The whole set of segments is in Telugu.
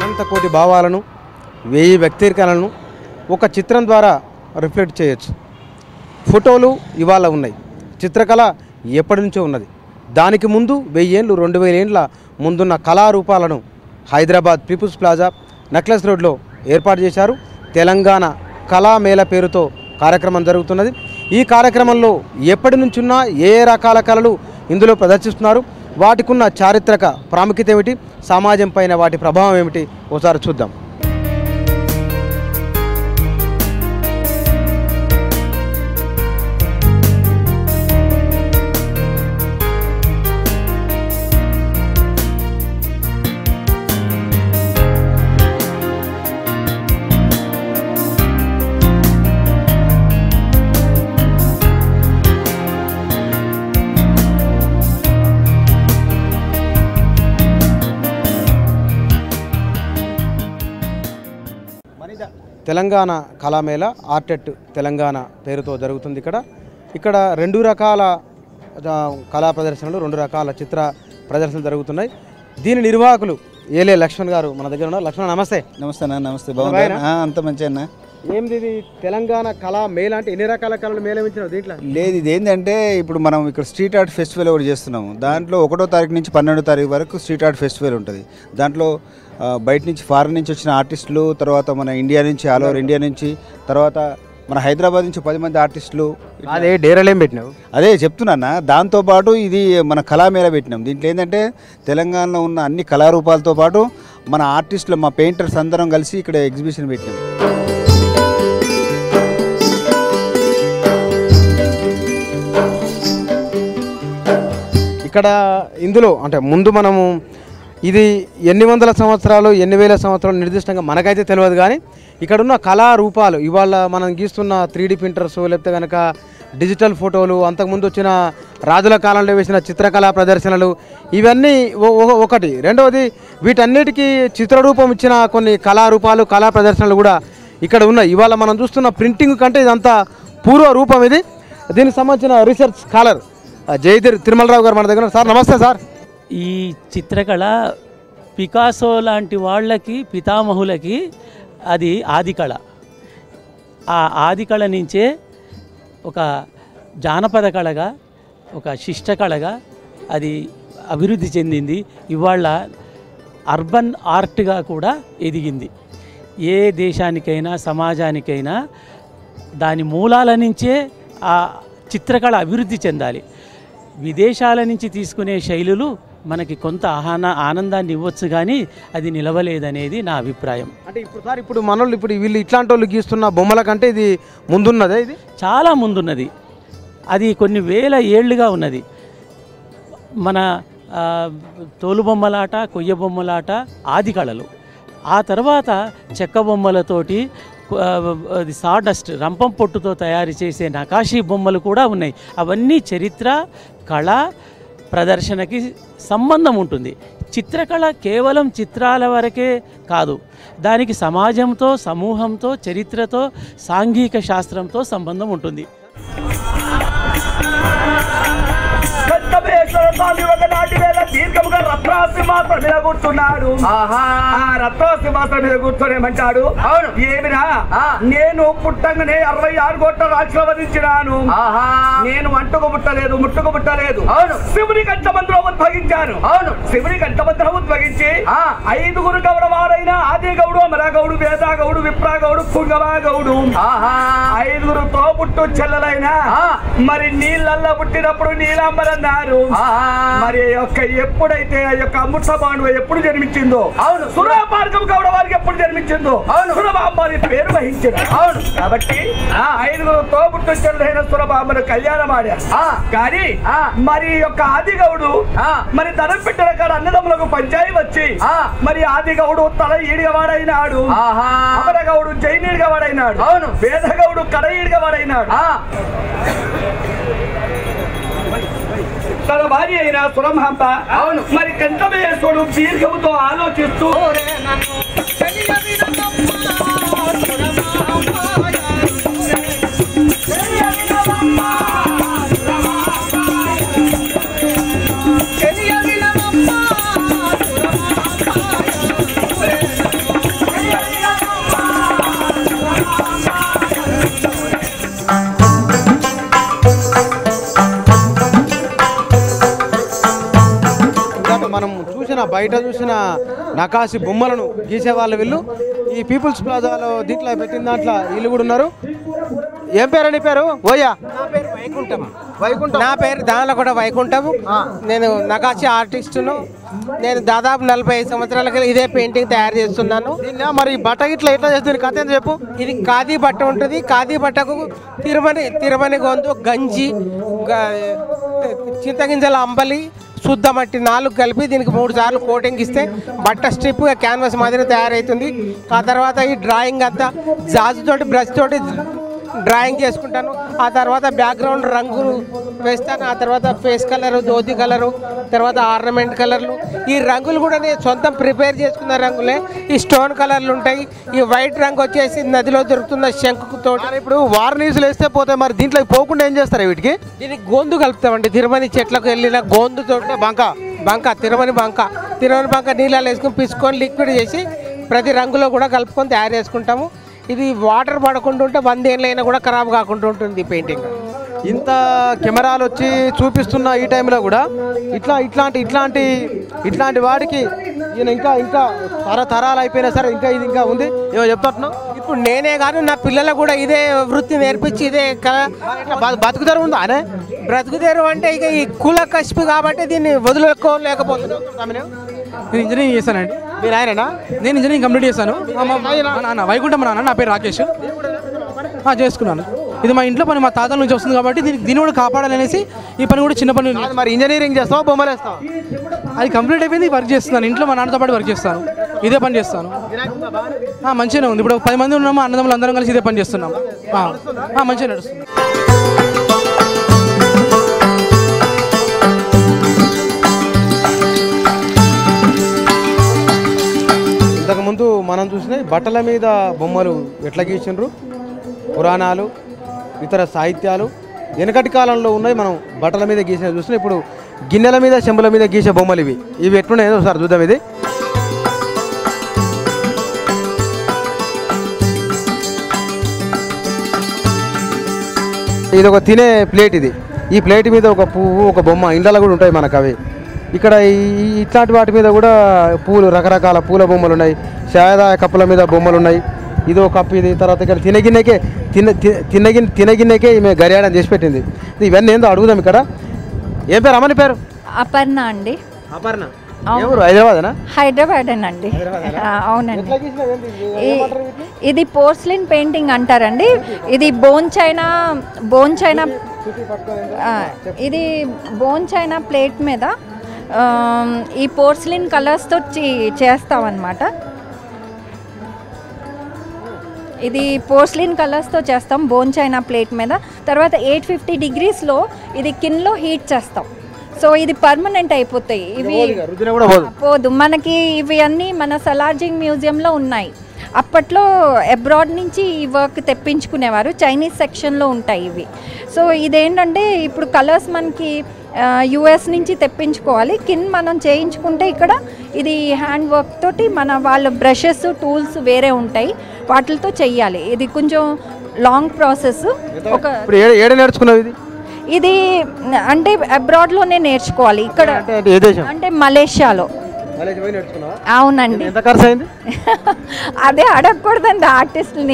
అనంత కోటి భావాలను వెయ్యి వ్యక్తీకరణలను ఒక చిత్రం ద్వారా రిఫ్లెక్ట్ చేయొచ్చు ఫోటోలు ఇవాళ ఉన్నాయి చిత్రకళ ఎప్పటి నుంచో ఉన్నది దానికి ముందు వెయ్యేళ్ళు రెండు వేల ఏండ్ల ముందున్న కళారూపాలను హైదరాబాద్ పీపుల్స్ ప్లాజా నెక్లెస్ రోడ్లో ఏర్పాటు చేశారు తెలంగాణ కళామేళ పేరుతో కార్యక్రమం జరుగుతున్నది ఈ కార్యక్రమంలో ఎప్పటి నుంచున్నా ఏ ఏ రకాల కళలు ఇందులో ప్రదర్శిస్తున్నారు వాటికున్న చారిత్రక ప్రాముఖ్యత ఏమిటి సమాజం పైన వాటి ప్రభావం ఏమిటి ఒకసారి చూద్దాం తెలంగాణ కళామేళ ఆర్టెట్ తెలంగాణ పేరుతో జరుగుతుంది ఇక్కడ ఇక్కడ రెండు రకాల ఆ, కళా ప్రదర్శనలు రెండు రకాల చిత్ర ప్రదర్శనలు జరుగుతున్నాయి దీని నిర్వాహకులు ఏలే లక్ష్మణ్ గారు మన దగ్గర ఉన్నారు లక్ష్మణ్ నమస్తే నమస్తే అన్న నమస్తే బాగున్నారా? బాగుందా అంత మంచి అన్న ఏంది ఇది తెలంగాణ కళా మేళ అంటే ఎన్ని రకాల కళలు మేళవించినావు దీంట్లో లేదు ఇది ఏంటంటే ఇప్పుడు మనం ఇక్కడ స్ట్రీట్ ఆర్ట్ ఫెస్టివల్ ఒకటి చేస్తున్నాము దాంట్లో ఒకటో తారీఖు నుంచి పన్నెండో తారీఖు వరకు స్ట్రీట్ ఆర్ట్ ఫెస్టివల్ ఉంటుంది దాంట్లో ఆ, బయట నుంచి ఫారెన్ నుంచి వచ్చిన ఆర్టిస్టులు తర్వాత మన ఇండియా నుంచి ఆల్ ఓవర్ ఇండియా నుంచి తర్వాత మన హైదరాబాద్ నుంచి పది మంది ఆర్టిస్టులు అదే డేరాలు ఏం పెట్టినావు అదే చెప్తున్నా దాంతోపాటు ఇది మన కళామేళ పెట్టినాం దీంట్లో ఏంటంటే తెలంగాణలో ఉన్న అన్ని కళారూపాలతో పాటు మన ఆర్టిస్టులు మా పెయింటర్స్ అందరం కలిసి ఇక్కడ ఎగ్జిబిషన్ పెట్టినాం ఇక్కడ ఇందులో అంటే ముందు మనము ఇది ఎన్ని వందల సంవత్సరాలు ఎన్ని వేల సంవత్సరాలు నిర్దిష్టంగా మనకైతే తెలియదు కానీ ఇక్కడ ఉన్న కళారూపాలు ఇవాళ మనం గీస్తున్న త్రీ డి ప్రింటర్స్ లేకపోతే కనుక డిజిటల్ ఫోటోలు అంతకుముందు వచ్చిన రాజుల కాలంలో వేసిన చిత్రకళా ప్రదర్శనలు ఇవన్నీ ఒ- ఒ- ఒకటి రెండవది వీటన్నిటికీ చిత్రరూపం ఇచ్చిన కొన్ని కళారూపాలు కళా ప్రదర్శనలు కూడా ఇక్కడ ఉన్నాయి ఇవాళ మనం చూస్తున్న ప్రింటింగ్ కంటే ఇదంతా పూర్వ రూపం ఇది దీనికి సంబంధించిన రీసెర్చ్ స్కాలర్ జయతిర్ తిరుమలరావు గారు మన దగ్గర ఉన్నారు. సార్ నమస్తే సార్ ఈ చిత్రకళ పికాసో లాంటి వాళ్ళకి పితామహులకి అది ఆదికళ ఆ ఆదికళ నుంచే ఒక జానపద కళగా ఒక శిష్ట కళగా అది అభివృద్ధి చెందింది ఇవాళ అర్బన్ ఆర్ట్గా కూడా ఎదిగింది ఏ దేశానికైనా సమాజానికైనా దాని మూలాల నుంచే ఆ చిత్రకళ అభివృద్ధి చెందాలి విదేశాల నుంచి తీసుకునే శైలులు మనకి కొంత ఆహాన ఆనందాన్ని ఇవ్వచ్చు కానీ అది నిలవలేదనేది నా అభిప్రాయం అంటే ఇప్పుడు సార్ ఇప్పుడు మనోళ్ళు ఇప్పుడు వీళ్ళు ఇట్లాంటి వాళ్ళు గీస్తున్న బొమ్మల కంటే ఇది ముందున్నదే ఇది చాలా ముందున్నది అది కొన్ని వేల ఏళ్ళుగా ఉన్నది మన ఆ, తోలుబొమ్మలాట కొయ్య బొమ్మలాట ఆది కళలు ఆ తర్వాత చెక్క బొమ్మలతోటి ఆ, అది సాడస్ట్ రంపం పొట్టుతో తయారు చేసే నకాషీ బొమ్మలు కూడా ఉన్నాయి అవన్నీ చరిత్ర కళ ప్రదర్శనకి సంబంధం ఉంటుంది చిత్రకళ కేవలం చిత్రాల వరకే కాదు దానికి సమాజంతో సమూహంతో చరిత్రతో సాంఘిక శాస్త్రంతో సంబంధం ఉంటుంది వెంకటేశ్వర స్వామి ఒకనాటి వేళ దీర్ఘముగా రత్నాసింహాసనం మీద కూర్చున్నాడు ఆ రత్నాసింహాసనం మీద కూర్చొనేమంటాడు అవును ఏమిరా నేను పుట్టంగానే అరవై ఆరు కోట్ల రాక్షలు వధించినాను నేను అంటుకు ముట్టలేదు ముట్టుకు ముట్టలేదు అవును శివుని కంఠమంత్రం ఉద్భవించాను అవును శివుని కంఠమంత్రం ఉద్భవించి ఐదుగురు గౌడవారైన ఆది గౌడు అమరగౌడు వేదాగౌడు విప్రాగౌడు పుంగవాగౌడు ఐదుగురు తోబుట్టు చెల్లెలైన మరి నీళ్ళల్లో పుట్టినప్పుడు నీలాంబరన్నారు మరి ఆ యొక్క ఎప్పుడైతే ఆ యొక్క అమృత బాండు ఎప్పుడు జన్మించిందో అవును సురపార్గం గౌడ వారికి ఎప్పుడు జన్మించిందో అవును సురబాంబని పేరు వహించింది అవును కాబట్టి ఆ ఐదుగురు తోబుట్టు చెల్లెలైన సురబాంబను కళ్యాణం ఆడారు కానీ మరి ఈ యొక్క ఆదిగౌడు మరి ధనం పెట్టిన కాడ అన్నదమ్ములకు పంచాయి వచ్చి మరి ఆదిగౌడు తల ఈడిగా వాడైనాడు అమరగౌడు జైనీడిగా వాడైనాడు అవును వేదగౌడు కడ ఈడిగా వాడైనాడు తన భార్య అయిన సురమాంబ అవును మరి కంఠమేశ్వరుడు దీర్ఘముతో ఆలోచిస్తూ బయట చూసిన నకాసి బొమ్మలను గీసే వాళ్ళు వీళ్ళు ఈ పీపుల్స్ ప్లాజాలో దీంట్లో పెట్టిన దాంట్లో వీళ్ళు కూడా ఉన్నారు ఏం పేరు నీ పేరు ఓయా వైకుంఠం వైకుంఠం నా పేరు దానిలో కూడా వైకుంఠం నేను నకాశి ఆర్టిస్టును నేను దాదాపు నలభై ఐదు సంవత్సరాల క్రితం ఇదే పెయింటింగ్ తయారు చేస్తున్నాను దీన్ని మరి ఈ బట్ట ఇట్లా ఎట్లా చేస్తుంది కథ ఏందో చెప్పు ఇది ఖాదీ బట్ట ఉంటుంది ఖాదీ బట్టకు తిరుమని తిరుమని గొంతు గంజి గ- చింతగింజల అంబలి శుద్ధ మట్టి నాలుగు కలిపి దీనికి మూడు సార్లు కోటింగ్ ఇస్తే బట్ట స్ట్రిప్ క్యాన్వాస్ మాదిరి తయారవుతుంది ఆ తర్వాత ఈ డ్రాయింగ్ అంతా జాజు తోటి బ్రష్ తోటి డ్రాయింగ్ చేసుకుంటాను ఆ తర్వాత బ్యాక్గ్రౌండ్ రంగులు వేస్తాను ఆ తర్వాత ఫేస్ కలరు ధోతి కలరు తర్వాత ఆర్నమెంట్ కలర్లు ఈ రంగులు కూడా నేను సొంతం ప్రిపేర్ చేసుకున్న రంగులే ఈ స్టోన్ కలర్లు ఉంటాయి ఈ వైట్ రంగు వచ్చేసి నదిలో దొరుకుతున్న శంకుతో మరి ఇప్పుడు వారణీసులు వేస్తే పోతే మరి దీంట్లో పోకుండా ఏం చేస్తారు వీటికి దీనికి గోందు కలుపుతామండి తిరుమని చెట్లకు వెళ్ళిన గోందుతో బంక బంక తిరుమని బంక తిరుమని బంక నీళ్ళలో వేసుకొని పిసుకొని లిక్విడ్ చేసి ప్రతి రంగులో కూడా కలుపుకొని తయారు చేసుకుంటాము ఇది వాటర్ పడకుండా ఉంటే వంద ఏళ్ళైనా కూడా ఖరాబ్ కాకుండా ఉంటుంది ఈ పెయింటింగ్ ఇంత కెమెరాలు వచ్చి చూపిస్తున్న ఈ టైంలో కూడా ఇట్లా ఇట్లాంటి ఇట్లాంటి ఇట్లాంటి వాడికి ఈయన ఇంకా ఇంకా తరతరాలు అయిపోయినా సరే ఇంకా ఇది ఇంకా ఉంది ఏమో చెప్తాను ఇప్పుడు నేనే కాదు నా పిల్లలకు కూడా ఇదే వృత్తి నేర్పించి ఇదే కళ బతుకుతారు ఉందా అనే బ్రతుకుదేరు అంటే ఇక ఈ కుల కసిపి కాబట్టి దీన్ని వదులుకోలేకపోతున్నాం నేను ఇంజనీరింగ్ చేశానండి మీరు ఆయననా నేను ఇంజనీరింగ్ కంప్లీట్ చేశాను మా- మా- మా నాన్న వైకుంఠం మా నాన్న నా పేరు రాకేష్ ఆ, చేసుకున్నాను ఇది మా ఇంట్లో పని మా తాతల నుంచి వస్తుంది కాబట్టి దీన్ని దీన్ని కూడా కాపాడాలనేసి ఈ పని కూడా చిన్న పని కాదు మరి ఇంజనీరింగ్ చేస్తావా బొమ్మలు వేస్తావా అది కంప్లీట్ అయిపోయింది వర్క్ చేస్తున్నాను ఇంట్లో మా నాన్నతో పాటు వర్క్ చేస్తాను ఇదే పని చేస్తాను ఆ, మంచిగానే ఉంది ఇప్పుడు ఒక పది మంది ఉన్నాము అన్నదమ్ములు అందరం కలిసి ఇదే పని చేస్తున్నాం ఆ, ఆ, మంచిగా నడుస్తుంది ఇంతకుముందు మనం చూసిన బట్టల మీద బొమ్మలు ఎట్లా గీసిండ్రు పురాణాలు ఇతర సాహిత్యాలు వెనకటి కాలంలో ఉన్నాయి మనం బట్టల మీద గీసిన చూసిన ఇప్పుడు గిన్నెల మీద చెంబుల మీద గీసే బొమ్మలు ఇవి ఇవి ఎట్లున్నాయో ఒకసారి చూద్దాం ఇది ఇది ఒక తినే ప్లేట్ ఇది ఈ ప్లేట్ మీద ఒక పువ్వు ఒక బొమ్మ ఇండ్లలో కూడా ఉంటాయి మనకు అవి ఇక్కడ ఈ- ఈ ఇట్లాంటి వాటి మీద కూడా పూలు రకరకాల పూల బొమ్మలు ఉన్నాయి చాయదాయ కప్పుల మీద బొమ్మలు ఉన్నాయి ఇది ఒక కప్పు ఇది తర్వాత ఇక్కడ తినగిన్నెకే తిన తి- తినగిన్నె తినగిన్నెకే ఈమె గరియాడం చేసి పెట్టింది ఇవన్నీ ఏందో అడుగుదాం ఇక్కడ ఏం పేరు అమ్మని పేరు అపర్ణ అండి అపర్ణ అవును. ఎవరు హైదరాబాదేనా హైదరాబాదేనండి ఆ, అవునండి ఈ- ఇది పోర్స్లిన్ పెయింటింగ్ అంటారండి ఇది బోన్ చైనా బోన్ చైనా ఆ, ఇది బోన్ చైనా ప్లేట్ మీద ఆ, ఈ పోర్స్లిన్ కలర్స్తో చేస్తామన్నమాట ఇది పోర్స్లిన్ కలర్స్తో చేస్తాం బోన్ చైనా ప్లేట్ మీద తర్వాత ఎయిట్ ఫిఫ్టీ డిగ్రీస్లో ఇది కిన్లో హీట్ చేస్తాం సో ఇది పర్మనెంట్ అయిపోతాయి ఇవి రుద్దిన కూడా పోదు పోదు మనకి ఇవి అన్నీ మన సలార్జింగ్ మ్యూజియంలో ఉన్నాయి అప్పట్లో అబ్రాడ్ నుంచి ఈ వర్క్ తెప్పించుకునేవారు చైనీస్ సెక్షన్లో ఉంటాయి ఇవి సో ఇదేంటంటే ఇప్పుడు కలర్స్ మనకి యుఎస్ నుంచి తెప్పించుకోవాలి కింద మనం చేయించుకుంటే ఇక్కడ ఇది హ్యాండ్ వర్క్ తోటి మన వాళ్ళ బ్రషెస్ టూల్స్ వేరే ఉంటాయి వాటితో చెయ్యాలి ఇది కొంచెం లాంగ్ ప్రాసెస్ ఒక ఇప్పుడు ఏడ ఏడ నేర్చుకున్నావు ఇది ఇది అంటే అబ్రాడ్లోనే నేర్చుకోవాలి ఇక్కడ అంటే అంటే ఏ దేశం అంటే మలేషియాలో కాలేజీ పోయి నేర్చుకున్నావా అవునండి ఎంత ఖర్చు అయింది అదే అడగకూడదండి ఆర్టిస్ట్ని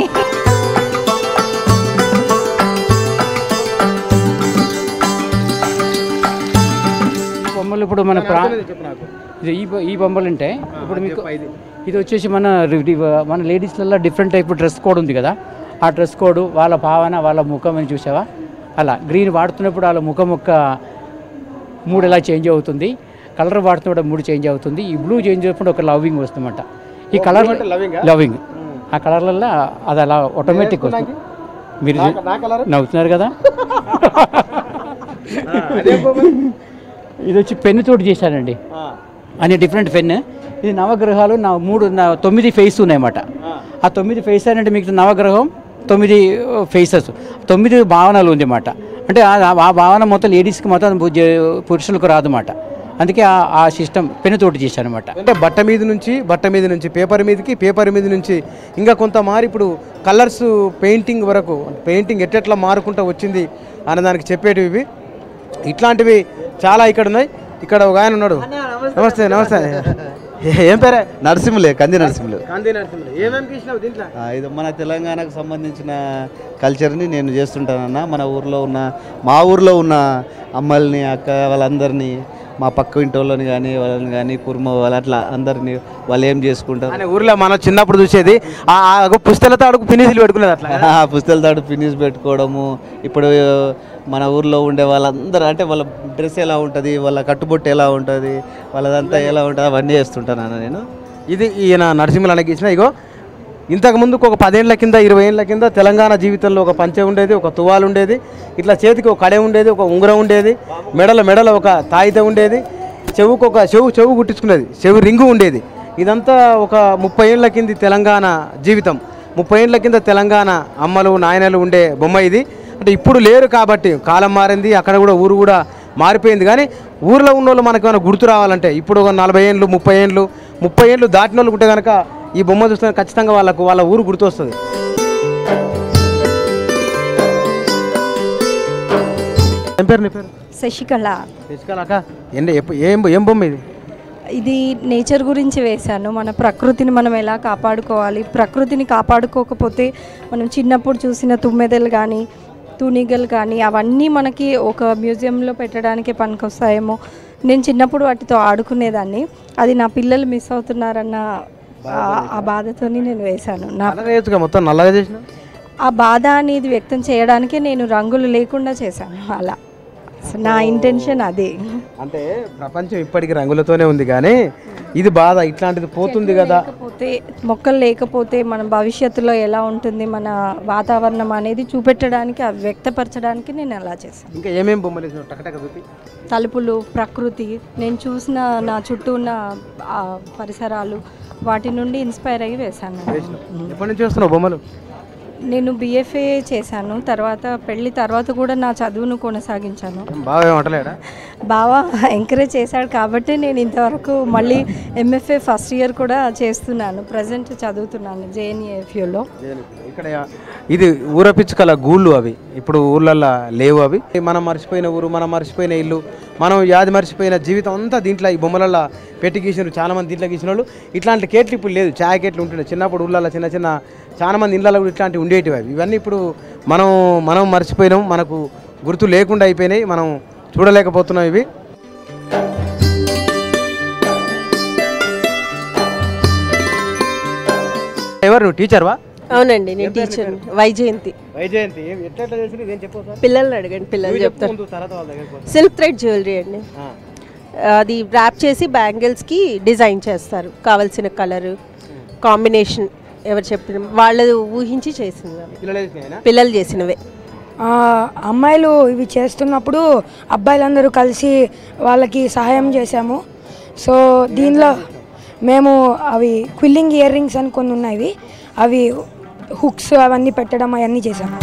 బొమ్మలు ఇప్పుడు మన ప్రా చెప్పు నాకు ఇది ఈ బొ- ఈ బొమ్మలు ఉంటాయి ఇప్పుడు మీకు ఇది వచ్చేసి మన రి- రి- మన లేడీస్లలో డిఫరెంట్ టైప్ డ్రెస్ కోడ్ ఉంది కదా ఆ డ్రెస్ కోడ్ వాళ్ళ భావన వాళ్ళ ముఖం అని చూసావా అలా గ్రీన్ వాడుతున్నప్పుడు వాళ్ళ ముఖం యొక్క మూడు ఎలా చేంజ్ అవుతుంది కలర్ వాడుతున్నప్పుడు మూడు చేంజ్ అవుతుంది ఈ బ్లూ చేంజ్ అయినప్పుడు ఒక లవింగ్ వస్తుందన్నమాట ఈ కలర్ లవింగ్ ఆ కలర్లలో అది అలా ఆటోమేటిక్ వస్తుంది మీరు చూ- నా కలర్ నవ్వుతున్నారు కదా ఇది వచ్చి పెన్ను తోటి చేశానండి అనే డిఫరెంట్ పెన్ ఇది నవగ్రహాలు నా మూడు నా తొమ్మిది ఫేస్ ఉన్నాయన్నమాట ఆ తొమ్మిది ఫేస్ అంటే మీకు నవగ్రహం తొమ్మిది ఫేసెస్ తొమ్మిది భావనలు ఉంది అన్నమాట అంటే ఆ ఆ భావన మొత్తం లేడీస్కి మొత్తం పు- జే- పురుషులకు రాదన్నమాట అందుకే ఆ- ఆ సిస్టమ్ పెన్ను తోటి చేశాను అనమాట అంటే బట్ట మీద నుంచి బట్ట మీద నుంచి పేపర్ మీదకి పేపర్ మీద నుంచి ఇంకా కొంత మారి ఇప్పుడు కలర్స్ పెయింటింగ్ వరకు పెయింటింగ్ ఎట్టెట్లా మారుకుంటూ వచ్చింది అనే దానికి చెప్పేటివి ఇవి ఇట్లాంటివి చాలా ఇక్కడ ఉన్నాయి ఇక్కడ ఒక ఆయన ఉన్నాడు నమస్తే నమస్తే ఏం పేరే నరసింహులే కంది నరసింహులు గాంధీ నరసింహులు ఏమేమి గీసినావు దీంట్లో ఆ, ఇది మన తెలంగాణకు సంబంధించిన కల్చర్ని నేను చేస్తుంటానన్న మన ఊర్లో ఉన్న మా ఊర్లో ఉన్న అమ్మల్ని అక్క వాళ్ళందరినీ మా పక్క ఇంటి వాళ్ళని కానీ వాళ్ళని కానీ కుర్మ వాళ్ళు అట్లా అందరినీ వాళ్ళు ఏం చేసుకుంటారు అనే ఊర్లో మనం చిన్నప్పుడు చూసేది ఆ ఆ పుస్తలతో అడుగు ఫినిష్లు పెట్టుకునేది అట్లా కదా? ఆ పుస్తల తాడు ఫినిష్ పెట్టుకోవడము ఇప్పుడు మన ఊర్లో ఉండే వాళ్ళందరూ అంటే వాళ్ళ డ్రెస్ ఎలా ఉంటుంది వాళ్ళ కట్టుబొట్టు ఎలా ఉంటుంది వాళ్ళదంతా ఎలా ఉంటుంది అవన్నీ చేస్తుంటాను అన్న నేను ఇది ఈయన నరసింహులు అనే గీసిన ఇగో ఇంతకు ముందుకు ఒక పదేళ్ల కింద ఇరవై ఏళ్ళ కింద తెలంగాణ జీవితంలో ఒక పంచె ఉండేది ఒక తువాలు ఉండేది ఇట్లా చేతికి ఒక కడే ఉండేది ఒక ఉంగరం ఉండేది మెడల మెడల ఒక తాయిత ఉండేది చెవుకు ఒక చెవు చెవు కుట్టించుకునేది చెవు రింగు ఉండేది ఇదంతా ఒక ముప్పై ఏళ్ళ కింది తెలంగాణ జీవితం ముప్పై ఏళ్ళ కింద తెలంగాణ అమ్మలు నాయనలు ఉండే బొమ్మ ఇది అంటే ఇప్పుడు లేరు కాబట్టి కాలం మారింది అక్కడ కూడా ఊరు కూడా మారిపోయింది కానీ ఊర్లో ఉన్న వాళ్ళు మనకు ఏమైనా గుర్తు రావాలంటే ఇప్పుడు ఒక నలభై ఏండ్లు ముప్పై ఏండ్లు ముప్పై ఏండ్లు దాటిన వాళ్ళు ఉంటే కనుక ఈ బొమ్మ చూస్తే ఖచ్చితంగా వాళ్ళకు వాళ్ళ ఊరు గుర్తొస్తుంది ఏం పేరు నీ పేరు శశికళ తెచ్చుకోలేక ఏంటి ఎప్పు- ఏం ఏం బొమ్మ ఇది ఇది నేచర్ గురించి వేశాను మన ప్రకృతిని మనం ఎలా కాపాడుకోవాలి ప్రకృతిని కాపాడుకోకపోతే మనం చిన్నప్పుడు చూసిన తుమ్మెదలు కానీ తునిగలు కానీ అవన్నీ మనకి ఒక మ్యూజియంలో పెట్టడానికి పనికొస్తాయేమో నేను చిన్నప్పుడు వాటితో ఆడుకునేదాన్ని అది నా పిల్లలు మిస్ అవుతున్నారన్న ఆ- ఆ బాధతోని నేను వేశాను నా నల్లగా వేయచ్చుగా మొత్తం నల్లగా చేసిన ఆ బాధ అనేది వ్యక్తం చేయడానికే నేను రంగులు లేకుండా చేశాను అలా సో నా ఇంటెన్షన్ అదే అంటే ప్రపంచం ఇప్పటికి రంగులతోనే ఉంది కానీ ఇది బాధ ఇట్లాంటిది పోతుంది కదా లేకపోతే మొక్కలు లేకపోతే మన భవిష్యత్తులో ఎలా ఉంటుంది మన వాతావరణం అనేది చూపెట్టడానికి అవి వ్యక్తపరచడానికి నేను అలా చేశాను ఇంకా ఏమేం బొమ్మలు వేసినావు టకటక చూపి తలుపులు ప్రకృతి నేను చూసిన నా చుట్టూ ఉన్న ఆ పరిసరాలు వాటి నుండి ఇన్స్పైర్ అయ్యి వేశాను వేసినావు ఎప్పటి నుంచి వేస్తున్నావు బొమ్మలు నేను బిఎఫ్ఏ చేశాను తర్వాత పెళ్లి తర్వాత కూడా నా చదువును కొనసాగించాను బాగా ఏం అంటలేడా బాగా ఎంకరేజ్ చేశాడు కాబట్టి నేను ఇంతవరకు మళ్ళీ ఎంఎఫ్ఏ ఫస్ట్ ఇయర్ కూడా చేస్తున్నాను ప్రజెంట్ చదువుతున్నాను జేఎన్ఏఎఫ్యూలో ఇక్కడ ఇది ఊర పిచ్చుకల గూళ్ళు అవి ఇప్పుడు ఊర్లల్లో లేవు అవి మనం మర్చిపోయిన ఊరు మనం మర్చిపోయిన ఇల్లు మనం యాది మర్చిపోయిన జీవితం అంతా దీంట్లో ఈ బొమ్మలలో పెట్టి గీసినారు చాలా మంది దీంట్లో గీసిన వాళ్ళు ఇట్లాంటి కేట్లు ఇప్పుడు లేదు ఛాయ్ కేట్లు ఉంటుండే చిన్నప్పుడు ఊళ్ళల్లో చిన్న చిన్న చాలా మంది ఇళ్ళలో కూడా ఇట్లాంటివి ఉండేటివి అవి ఇవన్నీ ఇప్పుడు మనం మనం మర్చిపోయినాం మనకు గుర్తు లేకుండా అయిపోయినాయి మనం చూడలేకపోతున్నాం ఇవి ఎవరు నువ్వు టీచర్వా అవునండి నేను టీచర్ వైజయంతి వైజయంతి ఎట్లా ఎట్లా చేసింది ఇదేం చెప్పు సార్ పిల్లల్ని అడగండి పిల్లలు నువ్వు చెప్పు చెప్తారు ముందు, తర్వాత వాళ్ళ దగ్గరికి పోతా. సిల్క్ థ్రెడ్ జ్యువెలరీ అండి ఆ. అది ర్యాప్ చేసి బ్యాంగిల్స్కి డిజైన్ చేస్తారు కావలసిన కలర్ కాంబినేషన్ ఎవరు చెప్పిన వాళ్ళు ఊహించి చేసింది అవి. పిల్లలు వేసినాయేనా? పిల్లలు చేసినవే ఆ, అమ్మాయిలు ఇవి చేస్తున్నప్పుడు అబ్బాయిలందరూ కలిసి వాళ్ళకి సహాయం చేశాము సో దీనిలో మేము అవి క్విల్లింగ్ ఇయర్ రింగ్స్ అని కొన్ని ఉన్నాయి అవి హుక్స్ అవన్నీ పెట్టడం అవన్నీ చేశాము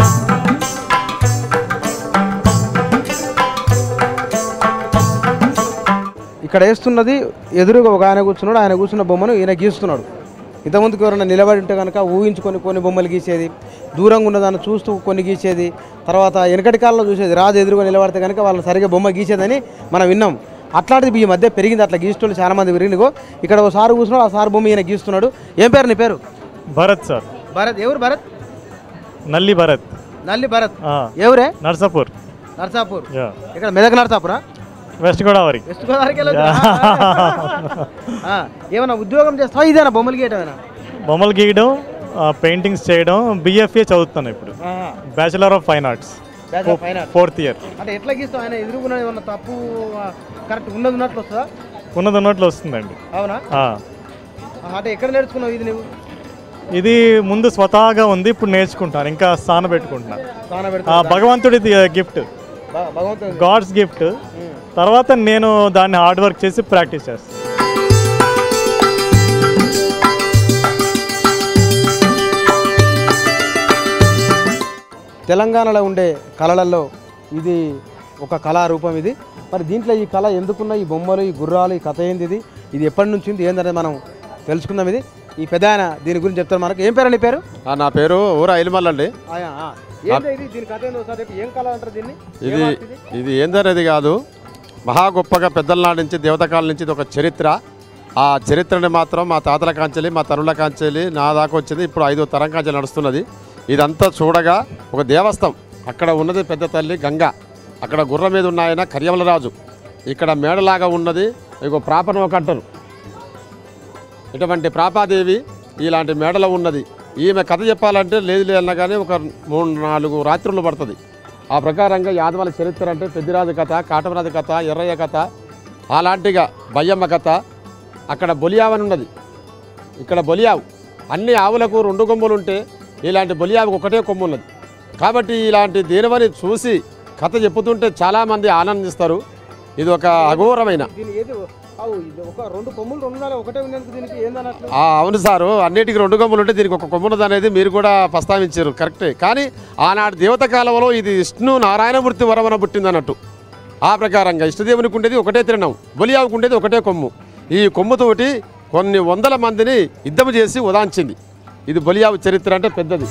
ఇక్కడ వేస్తున్నది ఎదురుగా ఒక ఆయన కూర్చున్నాడు ఆయన కూర్చున్న బొమ్మను ఈయన గీస్తున్నాడు ఇంతకుముందుకు ఎవరైనా నిలబడి ఉంటే కనుక ఊహించుకొని కొన్ని బొమ్మలు గీసేది దూరంగా ఉన్నదాన్ని చూస్తూ కొన్ని గీసేది తర్వాత వెనకటి కాలంలో చూసేది రాజు ఎదురుగా నిలబడితే కనుక వాళ్ళని సరిగా బొమ్మ గీసేదని మనం విన్నాం అట్లాంటిది ఈ మధ్య పెరిగింది అట్లా గీసేటోళ్ళు చాలా మంది పెరిగినగో ఇక్కడ ఒక సారు కూర్చున్నాడు ఆ సారు బొమ్మ ఈయన గీస్తున్నాడు ఏం పేరు నీ పేరు భరత్ సార్ భరత్ ఎవరు భరత్ నల్లి భరత్ నల్లి భరత్ ఆ, ఎవరే నర్సాపూర్ నర్సాపూర్ యా. ఇక్కడ మెదక్ నర్సాపురా వెస్ట్ గోదావరి వెస్ట్ గోదావరికి వెళ్ళొద్దురా? ఆ, ఏమన్నా ఉద్యోగం చేస్తావా ఇదేనా బొమ్మలు గీయటమేనా బొమ్మలు గీయడం ఆ, పెయింటింగ్స్ చేయడం బిఎఫ్ఏ చదువుతున్నాను ఇప్పుడు ఆహా. Bachelor of fine arts Bachelor of Fine Arts. Fourth year అంటే ఎట్లా గీస్తావు ఆయన ఎదురుగున్న ఏమన్నా తప్పు కరెక్ట్ ఉన్నది ఉన్నట్లు వస్తుందా ఉన్నది ఉన్నట్లు వస్తుందండి అవునా ఆ. ఆ, అంటే ఎక్కడ నేర్చుకున్నావు ఇది నువ్వు ఇది ముందు స్వతహాగా ఉంది ఇప్పుడు నేర్చుకుంటాను ఇంకా స్థానం పెట్టుకుంటున్నాను స్థానం ఆ, పెడుతున్నావు. భగవంతుడిది గిఫ్ట్ భ- భగవంతుడు గాడ్స్ గిఫ్ట్ తర్వాత నేను దాన్ని హార్డ్ వర్క్ చేసి ప్రాక్టీస్ చేస్తాను తెలంగాణలో ఉండే కళలలో ఇది ఒక కళారూపం ఇది మరి దీంట్లో ఈ కళ ఎందుకున్న ఈ బొమ్మలు ఈ గుర్రాలు ఈ కథ ఏంది ఇది ఇది ఎప్పటి నుంచి ఉంది ఏందనేది మనం తెలుసుకుందాం ఇది ఈ పెద్ద ఆయన దీని గురించి చెప్తారు మనకు ఏం పేరు నీ పేరు ఆ, నా పేరు ఊర ఐలిమల్ అండి ఆయా, ఆ. ఏంది ఇది దీని కథ ఏందో ఒకసారి చెప్పు. ఏం కళ అంటారు దీన్ని ఇది ఏం art ఇది? ఇది ఏందనేది కాదు మహా గొప్పగా పెద్దల నాటి నుంచి దేవతకాల నుంచి ఇది ఒక చరిత్ర ఆ చరిత్రని మాత్రం మా తాతల కాంచెలి మా తరుల కాంచెలి నా దాకా వచ్చింది ఇప్పుడు ఐదో తరం కాంచెలి నడుస్తున్నది ఇదంతా చూడగా ఒక దేవస్థం అక్కడ ఉన్నది పెద్ద తల్లి గంగ అక్కడ గుర్రం మీద ఉన్న ఆయన కర్యవలరాజు ఇక్కడ మేడలాగా ఉన్నది ఇక ప్రాపనో కట్టరు ఇటువంటి ప్రాపాదేవి ఇలాంటి మేడలో ఉన్నది ఈమె కథ చెప్పాలంటే లేదు లేదన్నా కానీ ఒక మూడు నాలుగు రాత్రులు పడుతుంది ఆ ప్రకారంగా యాదవాల చరిత్ర అంటే పెద్దిరాజు కథ కాటమరాజు కథ ఎర్రయ్య కథ అలాంటిగా బయ్యమ్మ కథ అక్కడ బొలియావని ఉన్నది ఇక్కడ బొలియావు అన్ని ఆవులకు రెండు కొమ్ములు ఉంటే ఇలాంటి బొలియావుకు ఒకటే కొమ్ము ఉన్నది కాబట్టి ఇలాంటి దేనివని చూసి కథ చెప్పుతుంటే చాలామంది ఆనందిస్తారు ఇది ఒక అఘోరమైన దీని ఏది అవు ఇది ఒక రెండు కొమ్ములు రెండు నాలుగు ఒకటే ఉన్నందుకు దీనికి ఏందన్నట్లు ఆ, అవును సారు అన్నిటికీ రెండు కొమ్ములు ఉంటే దీనికి ఒక కొమ్మున్నది అనేది మీరు కూడా ప్రస్తావించారు కరెక్టే కానీ ఆనాడు దేవత కాలంలో ఇది విష్ణు నారాయణమూర్తి వరవన పుట్టిందన్నట్టు ఆ ప్రకారంగా ఇష్టదేవునికి ఉండేది ఒకటే తిరణం బొలియావుకు ఉండేది ఒకటే కొమ్ము ఈ కొమ్ముతోటి కొన్ని వందల మందిని యుద్ధం చేసి ఉదాంచింది ఇది బొలియావు చరిత్ర అంటే పెద్దది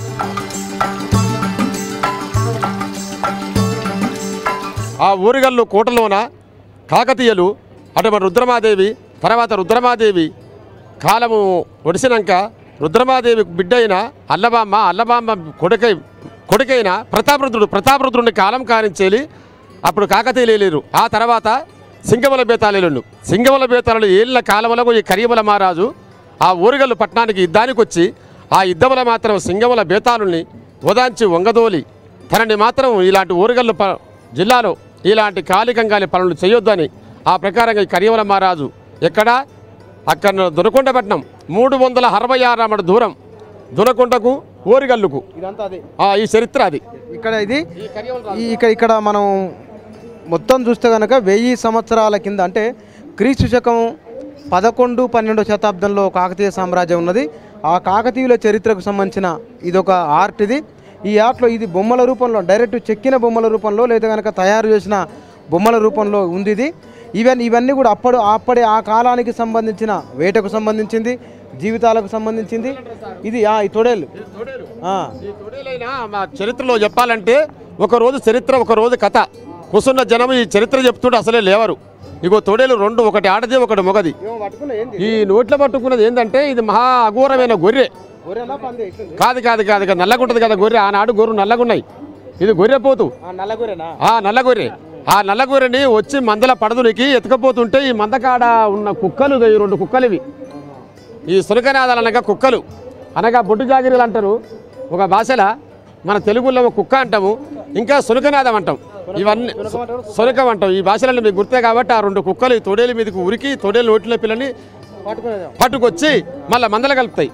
ఆ ఊరిగల్లు కోటలోన కాకతీయులు అటువంటి రుద్రమాదేవి తర్వాత రుద్రమాదేవి కాలము ఒడిసినాక రుద్రమాదేవి బిడ్డ అయిన అల్లబామ్మ అల్లబామ్మ కొడుకై కొడుకైన ప్రతాపరుద్రుడు ప్రతాపరుద్రుడిని కాలం కారించేలి అప్పుడు కాకతీయులు ఏలేరు ఆ తర్వాత సింగమల బేతాళులు సింగమల బేతాళులు ఏళ్ళ కాలములకు ఈ కరియమల మహారాజు ఆ ఊరుగల్లు పట్టణానికి యుద్ధానికి వచ్చి ఆ యుద్ధముల మాత్రం సింగముల బేతాళుల్ని ఉదాంచి వంగదోలి తనని మాత్రం ఇలాంటి ఊరుగల్లు ప జిల్లాలో ఇలాంటి కాలికంగాలి పనులు చేయొద్దని ఆ ప్రకారంగా ఈ కరియవల మహారాజు ఎక్కడ అక్కడ దునకొండపట్నం మూడు వందల అరవై ఆరు అమ్మడు దూరం దునకొండకు ఓరిగల్లుకు ఇదంతా అదే ఆ, ఈ చరిత్ర అది ఇక్కడ ఇది ఈ- ఇక్కడ ఇక్కడ మనం మొత్తం చూస్తే కనుక వెయ్యి సంవత్సరాల కింద అంటే క్రీస్తు శకం పదకొండు పన్నెండో శతాబ్దంలో కాకతీయ సామ్రాజ్యం ఉన్నది ఆ కాకతీయుల చరిత్రకు సంబంధించిన ఇదొక ఆర్ట్ ఇది ఈ ఆర్ట్లో ఇది బొమ్మల రూపంలో డైరెక్ట్ చెక్కిన బొమ్మల రూపంలో లేదా కనుక తయారు చేసిన బొమ్మల రూపంలో ఉంది ఇది ఇవన్నీ ఇవన్నీ కూడా అప్పుడు అప్పటి ఆ కాలానికి సంబంధించిన వేటకు సంబంధించింది జీవితాలకు సంబంధించింది ఇది ఆ, ఈ తొడేలు ఆ. తొడేలైనా మా చరిత్రలో చెప్పాలంటే ఒక రోజు చరిత్ర ఒక రోజు కథ కూసున్న జనం ఈ చరిత్ర చెప్తుంటే అసలే లేవరు ఇగో తొడేలు రెండు ఒకటి ఆడది ఒకటి మొగది ఈ నోట్లో పట్టుకున్నది ఏంటంటే ఇది మహా అఘోరమైన గొర్రె గొర్రెలా పంది ఇట్లుంది. కాదు కాదు కాదు కాదు నల్లగుంటది కదా గొర్రె ఆనాడు గొర్రె నల్లగున్నాయి ఇది గొర్రె పోతు ఆ, నల్ల గొర్రెనా ఆ నల్ల గొర్రె ఆ నల్ల గొర్రెని వచ్చి మందల పడదునికి ఎత్తుకపోతుంటే ఈ మందకాడ ఉన్న కుక్కలు ఈ రెండు కుక్కలు ఇవి ఈ సునకనాదాలు అనగా కుక్కలు అనగా బొడ్డు జాగిరీలు అంటారు ఒక భాషల మన తెలుగులో ఒక కుక్క అంటాము ఇంకా సునకనాదం అంటాం ఇవన్నీ సునకం అంటాం ఈ భాషలన్నీ మీకు గుర్తే కాబట్టి ఆ రెండు కుక్కలు ఈ తొడేలు మీదకి ఉరికి తొడేలు నోటిలో పిల్లని పట్టుకునేదా పట్టుకొచ్చి మళ్ళీ మందలు కలుపుతాయి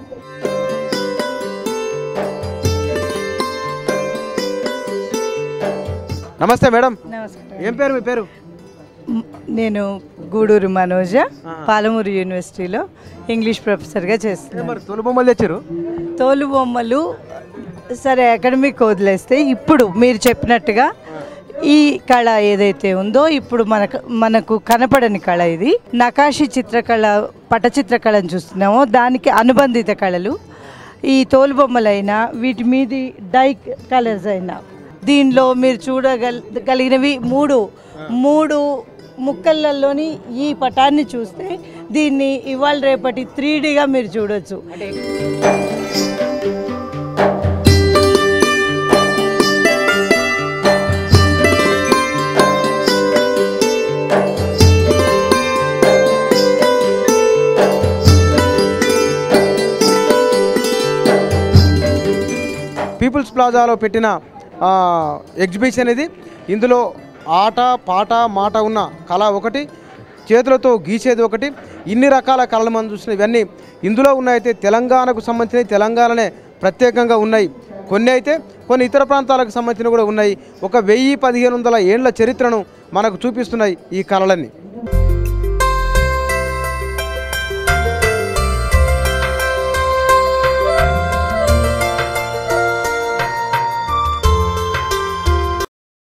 నమస్తే మేడం నమస్కారం ఏం పేరు మీ పేరు మ్, నేను గూడూరు మనోజ పాలమూరు యూనివర్సిటీలో ఇంగ్లీష్ ప్రొఫెసర్గా చేస్తున్నాను మరి తొలి బొమ్మలు తెచ్చారు తోలు బొమ్మలు సరే అకాడమిక్ వదిలేస్తే ఇప్పుడు మీరు చెప్పినట్టుగా ఈ కళ ఏదైతే ఉందో ఇప్పుడు మనకు మనకు కనపడని కళ ఇది నకాషి చిత్రకళ పటచిత్రకళను చూస్తున్నామో దానికి అనుబంధిత కళలు ఈ తోలు బొమ్మలైనా వీటి మీది డై కలర్స్ అయినా దీనిలో మీరు చూడగల కలిగినవి మూడు మూడు ముక్కలలోని ఈ పటాన్ని చూస్తే దీన్ని ఇవాళ రేపటి త్రీ డీగా మీరు చూడొచ్చు పీపుల్స్ ప్లాజాలో పెట్టిన ఆ, ఎగ్జిబిషన్ ఇది ఇందులో ఆట పాట మాట ఉన్న కళ ఒకటి చేతులతో గీసేది ఒకటి ఇన్ని రకాల కళలు మనం చూసిన ఇవన్నీ ఇందులో ఉన్నాయితే తెలంగాణకు సంబంధించినవి తెలంగాణనే ప్రత్యేకంగా ఉన్నాయి కొన్ని అయితే కొన్ని ఇతర ప్రాంతాలకు సంబంధించినవి కూడా ఉన్నాయి ఒక వెయ్యి పదిహేను వందల ఏండ్ల చరిత్రను మనకు చూపిస్తున్నాయి ఈ కళలన్నీ